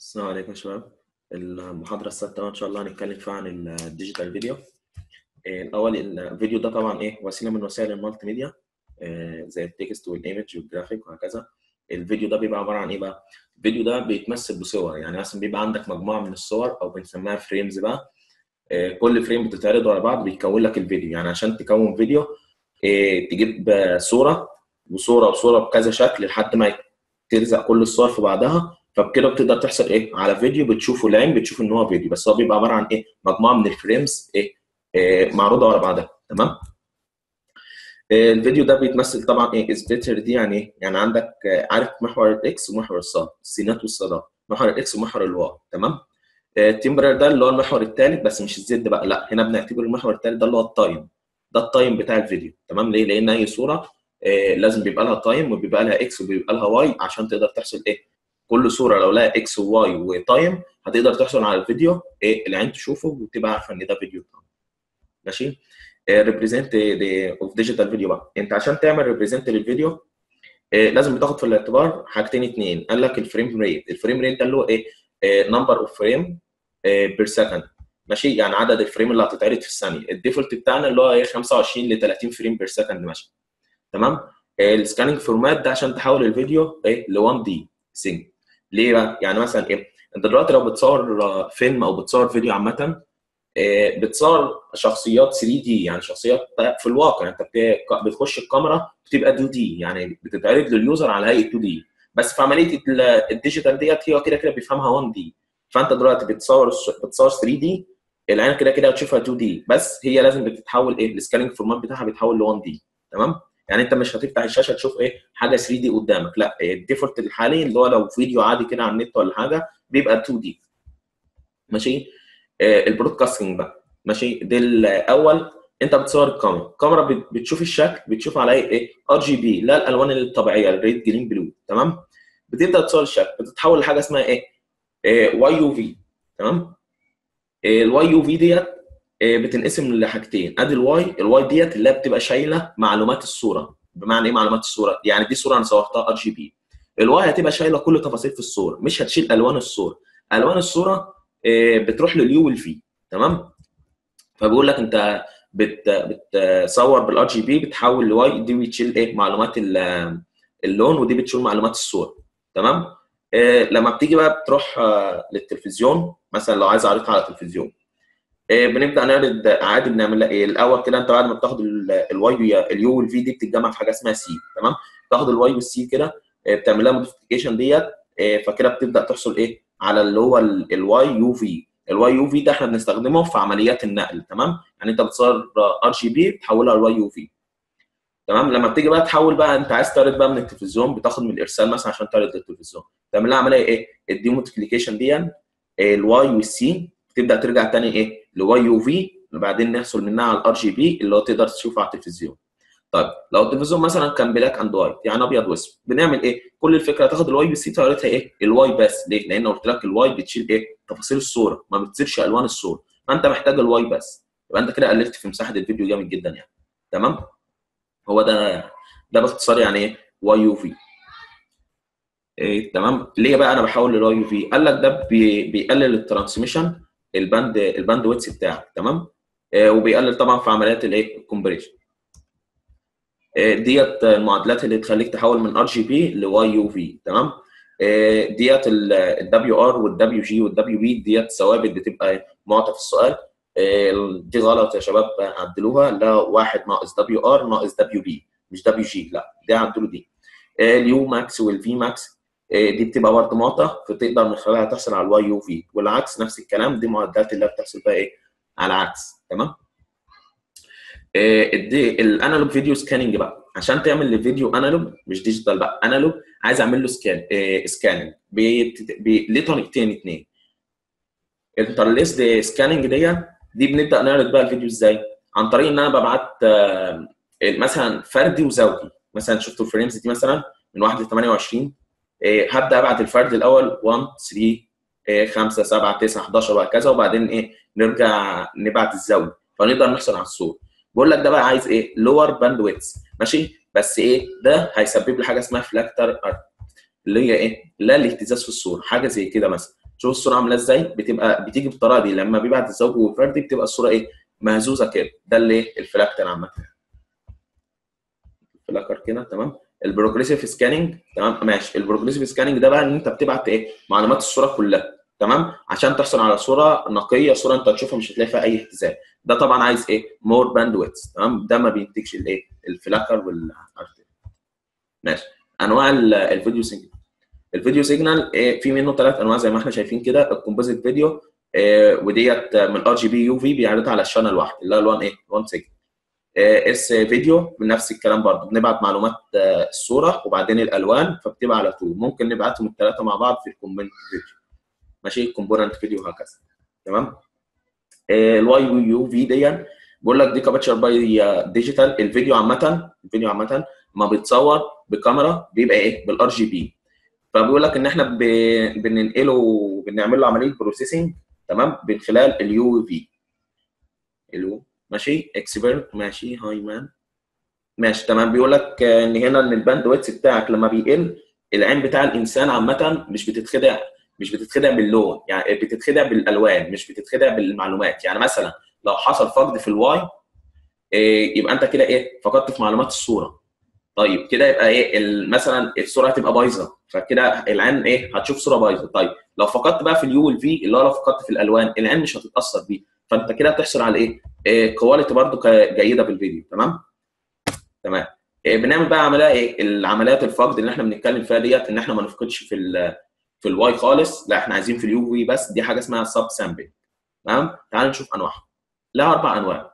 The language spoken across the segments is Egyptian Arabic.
السلام عليكم يا شباب المحاضرة السادسة إن شاء الله هنتكلم فيها عن الديجيتال فيديو إيه، الأول الفيديو ده طبعا إيه وسيلة من وسائل المالتي ميديا إيه، زي التكست والإيمج والجرافيك وهكذا الفيديو ده بيبقى عبارة عن إيه بقى؟ الفيديو ده بيتمثل بصور يعني مثلا بيبقى عندك مجموعة من الصور أو بنسميها فريمز بقى إيه، كل فريم بتتعرض ورا بعض بيكون لك الفيديو يعني عشان تكون فيديو إيه، تجيب صورة وصورة وصورة بكذا شكل لحد ما تلزق كل الصور في بعضها فبكده بتقدر تحصل ايه على فيديو بتشوفه العين بتشوف ان هو فيديو بس هو بيبقى عباره عن ايه مجموعه من الفريمز ايه, إيه معروضه ورا بعضها تمام إيه الفيديو ده بيتمثل طبعا ايه سبليتر دي يعني ايه يعني عندك آه، عارف محور الاكس ومحور الصاد السينات والصادات محور الاكس ومحور الواي تمام التمبرر ده اللي هو المحور الثالث بس مش الزد بقى لا هنا بنعتبر المحور الثالث ده اللي هو التايم ده التايم بتاع الفيديو تمام ليه لان اي صوره إيه لازم بيبقى لها تايم وبيبقى لها اكس وبيبقى لها واي عشان تقدر تحصل ايه كل صوره لو لها اكس وواي وتايم هتقدر تحصل على الفيديو ايه العين تشوفه وتبقى عارفه ان ده فيديو ماشي ريبريزنت اوف ديجيتال فيديو بقى انت عشان تعمل ريبريزنت للفيديو إيه لازم بتاخد في الاعتبار حاجتين اتنين قال لك الفريم ريت الفريم ريت ده اللي هو ايه نمبر اوف فريم بير سكند ماشي يعني عدد الفريم اللي هتتعرض في الثانيه الديفولت بتاعنا اللي هو ايه 25 ل 30 فريم بير سكند ماشي تمام السكاننج فورمات ده عشان تحول الفيديو ايه ل 1 دي سينج ليه بقى؟ يعني مثلا ايه؟ انت دلوقتي لو بتصور فيلم او بتصور فيديو عامه إيه بتصور شخصيات 3 دي يعني شخصيات في الواقع انت بتخش الكاميرا بتبقى 2 دي يعني بتتعرض لليوزر على هيئه 2 دي بس في عمليه الديجيتال ديت هي كده كده بيفهمها 1 دي فانت دلوقتي بتصور بتصور 3 دي العين كده كده هتشوفها 2 دي بس هي لازم بتتحول ايه السكاننج فورمات بتاعها بيتحول ل 1 دي تمام يعني انت مش هتفتح الشاشه تشوف ايه حاجه 3 دي قدامك لا الديفولت الحالي اللي هو لو فيديو عادي كده على النت ولا حاجه بيبقى 2 دي ماشي آه البرودكاستنج بقى ماشي ده الاول انت بتصور الكاميرا الكاميرا بتشوف الشكل بتشوف على ايه ار جي بي لا الالوان الطبيعيه الريد جرين بلو تمام بتبدا تصور الشكل بتتحول لحاجه اسمها ايه, إيه واي يو في تمام إيه الواي يو في ديت بتنقسم لحاجتين ادي الواي الواي ديت اللي بتبقى شايله معلومات الصوره بمعنى ايه معلومات الصوره يعني دي صوره انا صورتها ار جي بي الواي هتبقى شايله كل تفاصيل في الصوره مش هتشيل الوان الصوره الوان الصوره بتروح لليو والفي تمام فبيقول لك انت بت بتصور بالار جي بي بتحول لواي دي بتشيل ايه معلومات اللون ودي بتشيل معلومات الصوره تمام لما بتيجي بقى بتروح للتلفزيون مثلا لو عايز اعرضها على التلفزيون بنبدا نعرض عادي بنعمل ايه الاول كده انت بعد ما بتاخد الواي اليو والفي دي بتتجمع في حاجه اسمها سي تمام تاخد الواي والسي كده بتعمل لها موديفيكيشن ديت فكده بتبدا تحصل ايه على اللي هو الواي يو في الواي يو في ده احنا بنستخدمه في عمليات النقل تمام يعني انت بتصور ار جي بي بتحولها لواي يو في تمام لما بتيجي بقى تحول بقى انت عايز تعرض بقى من التلفزيون بتاخد من الارسال مثلا عشان تعرض للتلفزيون تعمل لها عمليه ايه الدي موديفيكيشن دي الواي والسي تبدا ترجع تاني ايه لواي يو في وبعدين نحصل منها على الار جي بي اللي هو تقدر تشوفه على التلفزيون طيب لو التلفزيون مثلا كان بلاك اند وايت يعني ابيض واسود بنعمل ايه كل الفكره تاخد الواي والسي تعرضها ايه الواي بس ليه لان قلت لك الواي بتشيل ايه تفاصيل الصوره ما بتشيلش الوان الصوره فانت محتاج الواي بس يبقى انت كده قللت في مساحه الفيديو جامد جدا يعني تمام هو ده ده باختصار يعني ايه واي يو في إيه تمام ليه بقى انا بحول للواي يو في قال لك ده بي بيقلل الترانسميشن الباند الباند ويتس بتاعك تمام آه وبيقلل طبعا في عمليات الايه الكومبريشن آه ديت المعادلات اللي تخليك تحول من ار جي بي لواي يو في تمام آه ديت الدبليو ار والدبليو جي والدبليو بي ديت ثوابت بتبقى معطى في السؤال دي غلط يا شباب عدلوها لا واحد ناقص دبليو ار ناقص دبليو بي مش دبليو جي لا دي عدلوا دي اليو ماكس والفي ماكس دي بتبقى برضه معطى فتقدر من خلالها تحصل على الواي يو في والعكس نفس الكلام دي معدلات اللي بتحصل بقى ايه على العكس تمام دي الانالوج فيديو سكاننج بقى عشان تعمل الفيديو انالوج مش ديجيتال بقى انالوج عايز اعمل له سكان سكاننج ليه طريقتين اثنين الانترليس دي سكاننج دي دي بنبدا نعرض بقى الفيديو ازاي عن طريق ان انا ببعت مثلا فردي وزوجي مثلا شفتوا الفريمز دي مثلا من 1 ل 28 إيه هبدا ابعت الفرد الاول 1 3 إيه 5 7 9 11 وهكذا وبعدين ايه نرجع نبعت الزوجي فنقدر نحصل على الصوت بقول لك ده بقى عايز ايه لور باند ويتس ماشي بس ايه ده هيسبب لي حاجه اسمها فلاكتر ارت اللي هي ايه لا الاهتزاز في الصوره حاجه زي كده مثلا شوف الصوره عامله ازاي بتبقى بتيجي بالطريقه دي لما بيبعت الزوج والفردي بتبقى الصوره ايه مهزوزه كده ده اللي ايه الفلاكتر عامه فلاكر كده تمام البروجريسيف سكاننج تمام ماشي البروجريسيف سكاننج ده بقى ان انت بتبعت ايه معلومات الصوره كلها تمام عشان تحصل على صوره نقيه صوره انت تشوفها مش هتلاقي فيها اي اهتزاز ده طبعا عايز ايه مور باندويث تمام ده ما بينتجش الايه الفلاكر وال ماشي انواع الفيديو سيجنال الفيديو سيجنال إيه في منه ثلاث انواع زي ما احنا شايفين كده الكومبوزيت فيديو إيه وديت من ار جي بي يو في بيعرضها على الشانل واحد اللي هو ال1 ايه 1 سيجنال اس فيديو من نفس الكلام برضه بنبعت معلومات الصوره وبعدين الالوان فبتبقى على طول ممكن نبعتهم الثلاثه مع بعض في الكومبوننت فيديو ماشي كومبوننت فيديو وهكذا تمام الواي يو في دي بيقول لك دي كابتشر باي ديجيتال الفيديو عامه الفيديو عامه ما بيتصور بكاميرا بيبقى ايه بالار جي بي فبيقول لك ان احنا ب... بننقله وبنعمل له عمليه بروسيسنج تمام من خلال اليو في اليو ماشي اكسبيرت ماشي هاي مان ماشي تمام بيقول لك ان هنا ان الباند ويتس بتاعك لما بيقل العين بتاع الانسان عامه مش بتتخدع مش بتتخدع باللون يعني بتتخدع بالالوان مش بتتخدع بالمعلومات يعني مثلا لو حصل فقد في الواي إيه يبقى انت كده ايه فقدت في معلومات الصوره طيب كده يبقى ايه مثلا الصوره هتبقى بايظه فكده العين ايه هتشوف صوره بايظه طيب لو فقدت بقى في اليو والفي اللي هو لو فقدت في الالوان العين مش هتتاثر بيه فانت كده بتحصل على ايه, إيه كواليتي برده جيده بالفيديو تمام تمام إيه بنعمل بقى عمليه ايه العمليات الفقد اللي احنا بنتكلم فيها ديت ان احنا ما نفقدش في ال في الواي خالص لا احنا عايزين في اليو في بس دي حاجه اسمها سب سامبل تمام تعالوا نشوف انواعها لها اربع انواع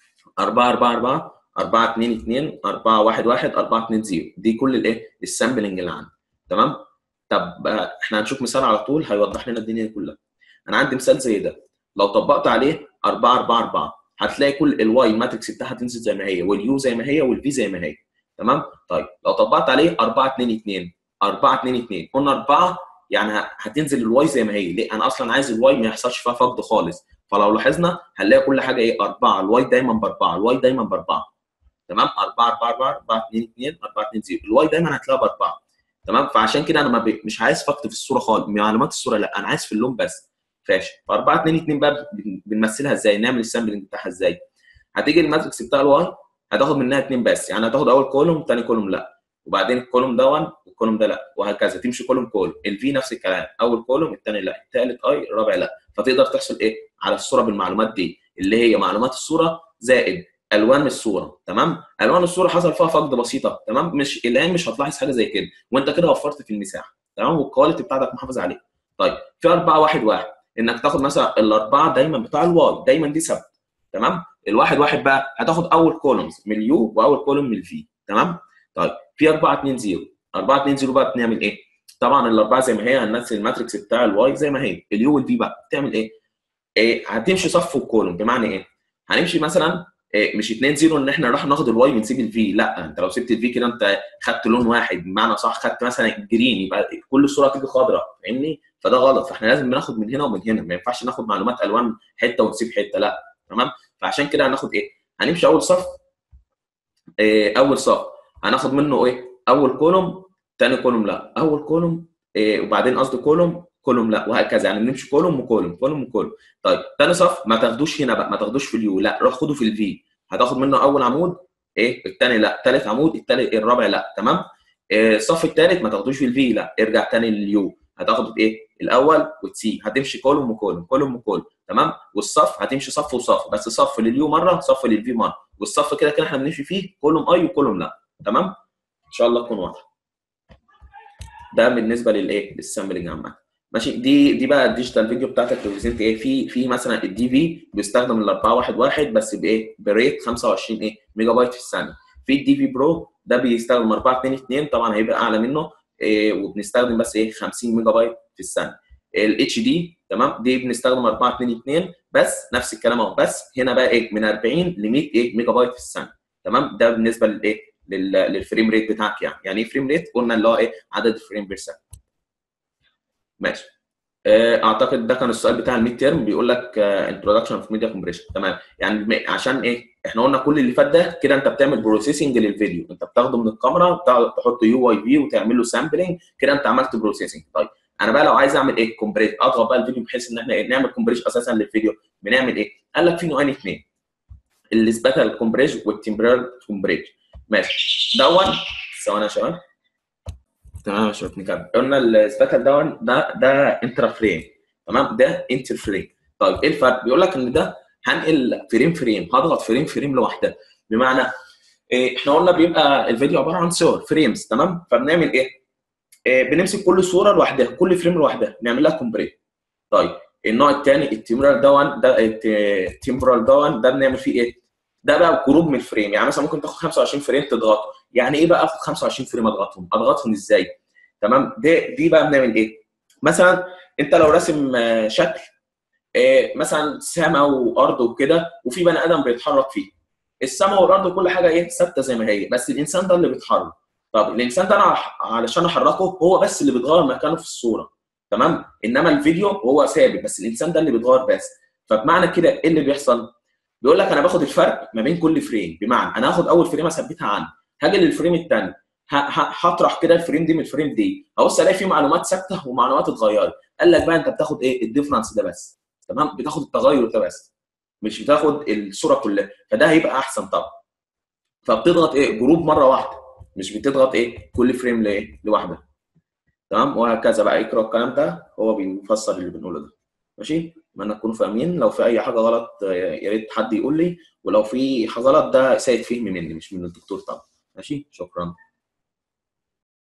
4 4 4 4 2 2 4 1 1 4 2 0 دي كل الايه السامبلنج اللي عندي تمام طب احنا هنشوف مثال على طول هيوضح لنا الدنيا دي كلها انا عندي مثال زي ده لو طبقت عليه 4 4 4 هتلاقي كل الواي الماتريكس بتاعها تنزل زي ما هي واليو زي ما هي والفي زي ما هي تمام طيب لو طبقت عليه 4 2 2 4 2 2 قلنا 4 يعني هتنزل الواي زي ما هي ليه انا اصلا عايز الواي ما يحصلش فيها فقد خالص فلو لاحظنا هنلاقي كل حاجه ايه 4 الواي دايما ب 4 الواي دايما ب 4 تمام 4 4 4 4 2 2 4 2 0 الواي دايما هتلاقيها ب 4 تمام فعشان كده انا ما ب... مش عايز فقد في الصوره خالص معلومات الصوره لا انا عايز في اللون بس فاشل ف 4 2 2 بقى بنمثلها ازاي نعمل السامبلنج بتاعها ازاي هتيجي الماتريكس بتاع الواي هتاخد منها اثنين بس يعني هتاخد اول كولوم ثاني كولوم لا وبعدين الكولوم ده 1 والكولوم ده لا وهكذا تمشي كولوم كولوم الفي نفس الكلام اول كولوم الثاني لا الثالث اي الرابع لا فتقدر تحصل ايه على الصوره بالمعلومات دي اللي هي معلومات الصوره زائد الوان الصوره تمام الوان الصوره حصل فيها فقد بسيطه تمام مش العين مش هتلاحظ حاجه زي كده وانت كده وفرت في المساحه تمام والكواليتي بتاعتك محافظ عليه طيب في 4 1 1 انك تاخد مثلا الاربعه دايما بتاع الواي دايما دي ثابته تمام الواحد واحد بقى هتاخد اول كولومز من اليو واول كولوم من الفي تمام طيب في 4 2 0 4 2 0 بقى بنعمل ايه طبعا الاربعه زي ما هي هنمثل الماتريكس بتاع الواي زي ما هي اليو والفي بقى بتعمل ايه إيه هتمشي صف وكولوم بمعنى ايه هنمشي مثلا إيه مش 2 0 ان احنا نروح ناخد الواي ونسيب الفي لا انت لو سبت الفي كده انت خدت لون واحد بمعنى صح خدت مثلا جرين يبقى كل الصوره تيجي خضراء فاهمني فده غلط فاحنا لازم بناخد من هنا ومن هنا ما ينفعش ناخد معلومات الوان حته ونسيب حته لا تمام فعشان كده هناخد ايه هنمشي اول صف إيه اول صف هناخد منه ايه اول كولوم ثاني كولوم لا اول كولوم إيه وبعدين قصدي كولوم كولوم لا وهكذا يعني بنمشي كولوم وكولوم كولوم وكولوم طيب ثاني صف ما تاخدوش هنا بقى ما تاخدوش في اليو لا روح خده في الفي هتاخد منه اول عمود ايه الثاني لا ثالث عمود الثالث الرابع لا تمام إيه الصف الثالث ما تاخدوش في الفي لا ارجع ثاني لليو هتاخد ايه الاول وتسي هتمشي كولوم وكولوم كولوم وكولوم تمام والصف هتمشي صف وصف بس صف لليو مره صف للفي مره والصف كده كده احنا بنمشي فيه كولوم اي وكولوم لا تمام ان شاء الله تكون واضحه ده بالنسبه للايه للسامبلنج عامه ماشي دي دي بقى الديجيتال فيديو بتاعتك ريبريزنت ايه في في مثلا الدي في بيستخدم ال 411 بس بايه بريت 25 ايه ميجا بايت في الثانيه في الدي في برو ده بيستخدم 422 طبعا هيبقى اعلى منه إيه وبنستخدم بس ايه 50 ميجا بايت في الثانيه الاتش دي تمام دي بنستخدم 422 بس نفس الكلام اهو بس هنا بقى ايه من 40 ل 100 ايه ميجا بايت في الثانيه تمام ده بالنسبه للايه للفريم ريت بتاعك يعني يعني ايه فريم ريت قلنا اللي هو ايه عدد الفريم بير ثانيه ماشي اعتقد ده كان السؤال بتاع الميد تيرم بيقول لك انتروداكشن اوف ميديا كومبريشن تمام يعني عشان ايه احنا قلنا كل اللي فات ده كده انت بتعمل بروسيسنج للفيديو انت بتاخده من الكاميرا تحط يو واي في وتعمل له سامبلنج كده انت عملت بروسيسنج طيب انا بقى لو عايز اعمل ايه كومبريس اضغط بقى الفيديو بحيث ان احنا إيه؟ نعمل كومبريس اساسا للفيديو بنعمل ايه قال لك في نوعين اثنين السباتال كومبريس والتمبرال كومبريس ماشي دون ثواني يا شباب تمام يا شباب نكمل قلنا السباتال دون ده ده انترا فريم تمام ده انتر فريم طيب ايه الفرق بيقول لك ان ده هنقل فريم فريم هضغط فريم فريم لوحدها بمعنى إيه احنا قلنا بيبقى الفيديو عباره عن صور فريمز تمام فبنعمل ايه؟ إيه بنمسك كل صوره لوحدها كل فريم لوحدها نعمل لها كومبريت طيب النوع الثاني التمبرال دون ده التمبرال دون ده بنعمل فيه ايه؟ ده بقى جروب من الفريم يعني مثلا ممكن تاخد 25 فريم تضغطه يعني ايه بقى اخد 25 فريم اضغطهم؟ اضغطهم ازاي؟ تمام دي دي بقى بنعمل ايه؟ مثلا انت لو راسم شكل إيه مثلا سماء وارض وكده وفي بني ادم بيتحرك فيه السماء والارض وكل حاجه ايه ثابته زي ما هي بس الانسان ده اللي بيتحرك طب الانسان ده انا علشان احركه هو بس اللي بيتغير مكانه في الصوره تمام انما الفيديو هو ثابت بس الانسان ده اللي بيتغير بس فبمعنى كده ايه اللي بيحصل بيقول لك انا باخد الفرق ما بين كل فريم بمعنى انا هاخد اول فريم اثبتها عنه هاجي للفريم الثاني هطرح كده الفريم دي من الفريم دي هبص الاقي فيه معلومات ثابته ومعلومات اتغيرت قال لك بقى انت بتاخد ايه الديفرنس ده بس تمام بتاخد التغير ده بس مش بتاخد الصوره كلها فده هيبقى احسن طبعا فبتضغط ايه جروب مره واحده مش بتضغط ايه كل فريم لايه لوحدها تمام وهكذا بقى اقرا الكلام ده هو بيفسر اللي بنقوله ده ماشي اتمنى تكونوا فاهمين لو في اي حاجه غلط يا ريت حد يقول لي ولو في حاجه غلط ده سيد فهمي مني مش من الدكتور طبعا ماشي شكرا